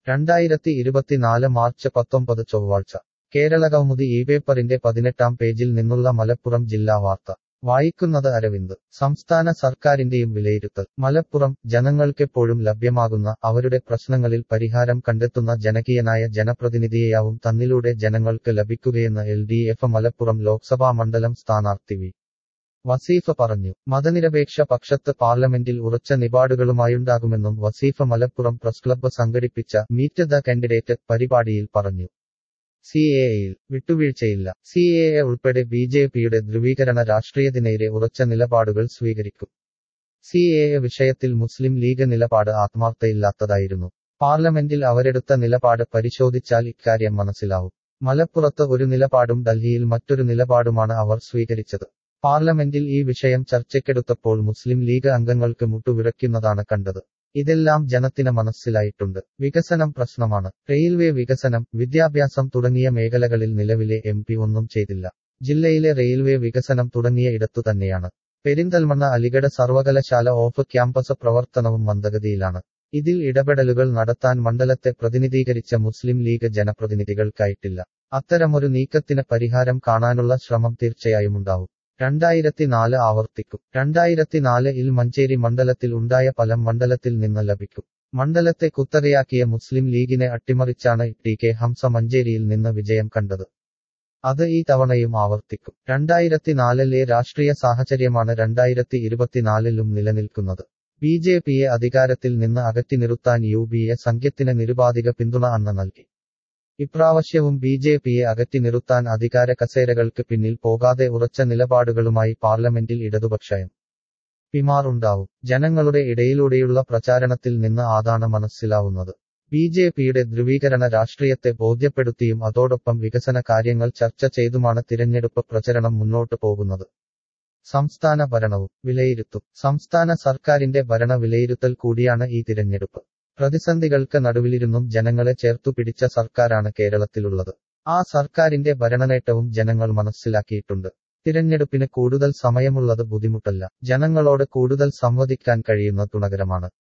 രണ്ടായിരത്തി ഇരുപത്തിനാല് മാർച്ച് പത്തൊമ്പത് ചൊവ്വാഴ്ച കേരളകൗമുദി ഈ പേപ്പറിന്റെ പതിനെട്ടാം പേജിൽ നിന്നുള്ള മലപ്പുറം ജില്ലാ വാർത്ത വായിക്കുന്നത് അരവിന്ദ് സംസ്ഥാന സർക്കാരിന്റെയും വിലയിരുത്തൽ മലപ്പുറം ജനങ്ങൾക്കെപ്പോഴും ലഭ്യമാകുന്ന അവരുടെ പ്രശ്നങ്ങളിൽ പരിഹാരം കണ്ടെത്തുന്ന ജനകീയനായ ജനപ്രതിനിധിയെയാവും തന്നിലൂടെ ജനങ്ങൾക്ക് ലഭിക്കുകയെന്ന് L D F Malappuram Lok Sabha മണ്ഡലം സ്ഥാനാർത്ഥി വി വസീഫ പറഞ്ഞു മതനിരപേക്ഷ പക്ഷത്ത് പാർലമെന്റിൽ ഉറച്ച നിപാടുകളുമായുണ്ടാകുമെന്നും വസീഫ മലപ്പുറം പ്രസ് ക്ലബ്ബ് സംഘടിപ്പിച്ച മീറ്റ് ദ കാൻഡിഡേറ്റ് പരിപാടിയിൽ പറഞ്ഞു സി എ എയിൽ വിട്ടുവീഴ്ചയില്ല സി എ എ ഉൾപ്പെടെ ബി ജെ പിയുടെ ധ്രുവീകരണ രാഷ്ട്രീയത്തിനെതിരെ ഉറച്ച നിലപാടുകൾ സ്വീകരിക്കും സി എ എ വിഷയത്തിൽ മുസ്ലിം ലീഗ് നിലപാട് ആത്മാർത്ഥയില്ലാത്തതായിരുന്നു പാർലമെന്റിൽ അവരെടുത്ത നിലപാട് പരിശോധിച്ചാൽ ഇക്കാര്യം മനസ്സിലാവും മലപ്പുറത്ത് ഒരു നിലപാടും ഡൽഹിയിൽ മറ്റൊരു നിലപാടുമാണ് അവർ സ്വീകരിച്ചത് പാർലമെന്റിൽ ഈ വിഷയം ചർച്ചയ്ക്കെടുത്തപ്പോൾ മുസ്ലിം ലീഗ് അംഗങ്ങൾക്ക് മുട്ടുവിറയ്ക്കുന്നതാണ് കണ്ടത് ഇതെല്ലാം ജനത്തിന് മനസ്സിലായിട്ടുണ്ട് വികസനം പ്രശ്നമാണ് റെയിൽവേ വികസനം വിദ്യാഭ്യാസം തുടങ്ങിയ മേഖലകളിൽ നിലവിലെ എം പി ഒന്നും ചെയ്തില്ല ജില്ലയിലെ റെയിൽവേ വികസനം തുടങ്ങിയ ഇടത്തു തന്നെയാണ് പെരിന്തൽമണ്ണ അലിഗഡ് സർവകലാശാല ഓഫ് ക്യാമ്പസ് പ്രവർത്തനവും മന്ദഗതിയിലാണ് ഇതിൽ ഇടപെടലുകൾ നടത്താൻ മണ്ഡലത്തെ പ്രതിനിധീകരിച്ച മുസ്ലിം ലീഗ് ജനപ്രതിനിധികൾക്കായിട്ടില്ല അത്തരമൊരു നീക്കത്തിന് പരിഹാരം കാണാനുള്ള ശ്രമം തീർച്ചയായും ഉണ്ടാവും രണ്ടായിരത്തി നാല് ആവർത്തിക്കും രണ്ടായിരത്തി നാല് ഇൽ മഞ്ചേരി മണ്ഡലത്തിൽ ഉണ്ടായ ഫലം മണ്ഡലത്തിൽ നിന്ന് ലഭിക്കും മണ്ഡലത്തെ കുത്തകയാക്കിയ മുസ്ലിം ലീഗിനെ അട്ടിമറിച്ചാണ് ടി കെ ഹംസ മഞ്ചേരിയിൽ നിന്ന് വിജയം കണ്ടത് അത് ഈ തവണയും ആവർത്തിക്കും രണ്ടായിരത്തി നാലിലെ രാഷ്ട്രീയ സാഹചര്യമാണ് രണ്ടായിരത്തി ഇരുപത്തിനാലിലും നിലനിൽക്കുന്നത് ബി ജെ പിയെ അധികാരത്തിൽ നിന്ന് അകറ്റി നിർത്താൻ യു ബി എ സംഖ്യത്തിന് നിരുപാധിക പിന്തുണ അന്ന് നൽകി ഇപ്രാവശ്യവും ബി ജെ പിയെ അകറ്റി നിർത്താൻ അധികാര കസേരകൾക്ക് പിന്നിൽ പോകാതെ ഉറച്ച നിലപാടുകളുമായി പാർലമെന്റിൽ ഇടതുപക്ഷം പിമാർ ഉണ്ടാവും ജനങ്ങളുടെ ഇടയിലൂടെയുള്ള പ്രചാരണത്തിൽ നിന്ന് അതാണ് മനസ്സിലാവുന്നത് ബി ജെ പിയുടെ ധ്രുവീകരണ രാഷ്ട്രീയത്തെ ബോധ്യപ്പെടുത്തിയും അതോടൊപ്പം വികസന കാര്യങ്ങൾ ചർച്ച ചെയ്തുമാണ് തിരഞ്ഞെടുപ്പ് പ്രചരണം മുന്നോട്ടു പോകുന്നത് സംസ്ഥാന ഭരണവും വിലയിരുത്തും സംസ്ഥാന സർക്കാരിന്റെ ഭരണ വിലയിരുത്തൽ കൂടിയാണ് ഈ തിരഞ്ഞെടുപ്പ് പ്രതിസന്ധികൾക്ക് നടുവിലിരുന്നും ജനങ്ങളെ ചേർത്തു പിടിച്ച സർക്കാരാണ് കേരളത്തിലുള്ളത് ആ സർക്കാരിന്റെ ഭരണനേട്ടവും ജനങ്ങൾ മനസ്സിലാക്കിയിട്ടുണ്ട് തിരഞ്ഞെടുപ്പിന് കൂടുതൽ സമയമുള്ളത് ബുദ്ധിമുട്ടല്ല ജനങ്ങളോട് കൂടുതൽ സംവദിക്കാൻ കഴിയുന്ന ഗുണകരമാണ്